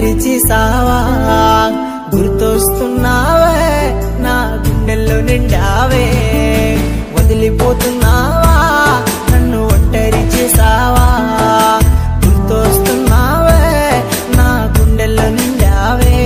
ఒంటరి చేసావా గుర్తొస్తున్నావే నా గుండెల్లో నిండావే వదిలిపోతున్నావా నన్ను ఒంటరి చేసావా గుర్తొస్తున్నావే నా గుండెల్లో నిండావే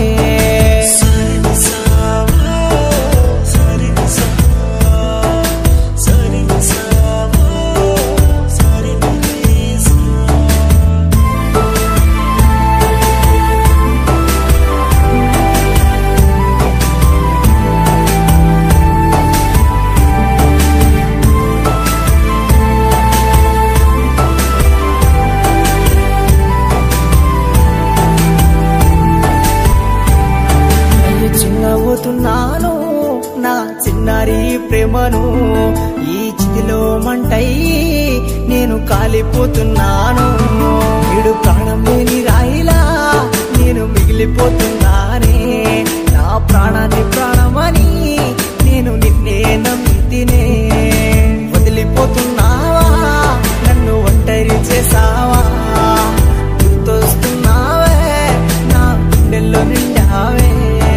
అయ్యో చిన్నవుతున్నాను నా చిన్నారి ప్రేమను ఈ చితిలో మంటై నేను కాలిపోతున్నాను వీడు ప్రాణం లేని రాయిలా నేను మిగిలిపోతున్నానే నా ప్రాణాన్ని ప్రాణమని నేను నిన్నే నమ్మితినే వదిలిపోతున్నావా నన్ను ఒంటరి చేసావా గుర్తొస్తున్నావే నా గుండెల్లో నిండావే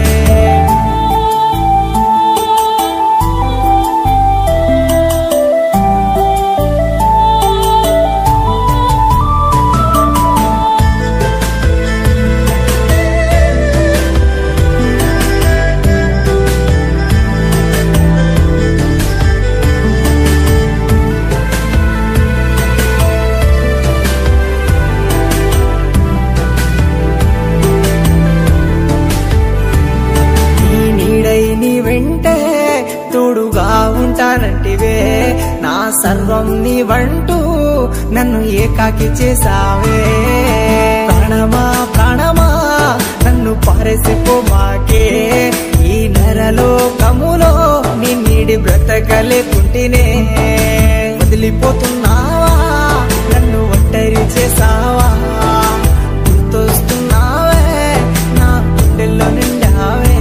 నీ నీడై నీ వెంటే తోడుగా ఉంటానంటివే నా సర్వం నీ వంటూ నన్ను ఏకాకి చేసావే ప్రాణమా ప్రాణమా నన్ను పారేసిపోమాకే ఈ నరలోకములో నీ నీడి బ్రతకలేకుంటేనే వదిలిపోతున్నావా నన్ను ఒంటరి చేసావా గుర్తొస్తున్నావే నా గుండెల్లో నిండావే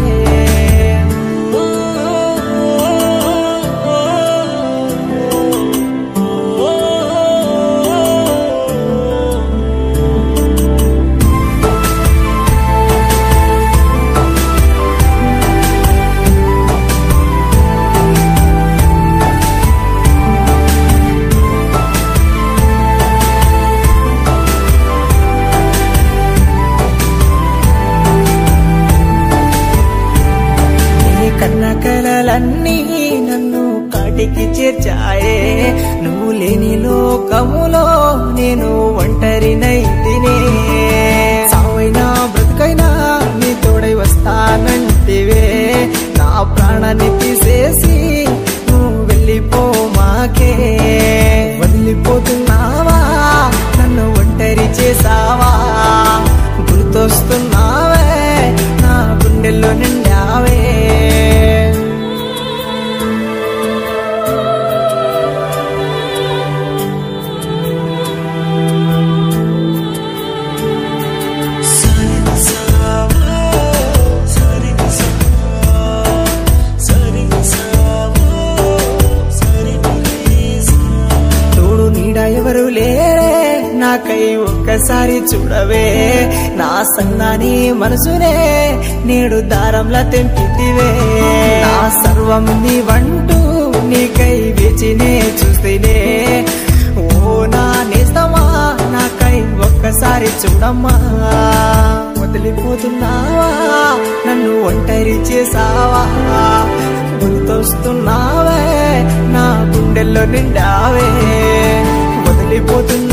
నీ కన్న కలలన్నీ నన్ను కాటికి చేర్చాయే నువ్వు లేని లోకములో నేను ఒంటరినైతినే సావైనా బ్రతుకైనా నీ తోడై వస్తానంటివే నా ప్రాణాన్ని తీసేసి నువ్వు వెళ్ళిపో మాకే వదిలిపోతున్నావా నన్ను ఒంటరి చేసావా గుర్తొస్తున్నావే నా గుండెల్లో నిండావే తోడు నీడ ఎవరు లేరే నాకై ఒక్కసారి చూడవే నా సన్నాని మనసునే నేడు దారంలా తెంపితివే నా సర్వం నీ వంటూ నీకై వేచినే చూస్తేనే ఓ నా నేస్తమా నాకై ఒక్కసారి చూడమ్మా వదిలిపోతున్నావా నన్ను ఒంటరి చేసావా గుర్తొస్తున్నావే నా గుండెల్లో నిండావే వదిలిపోతున్నా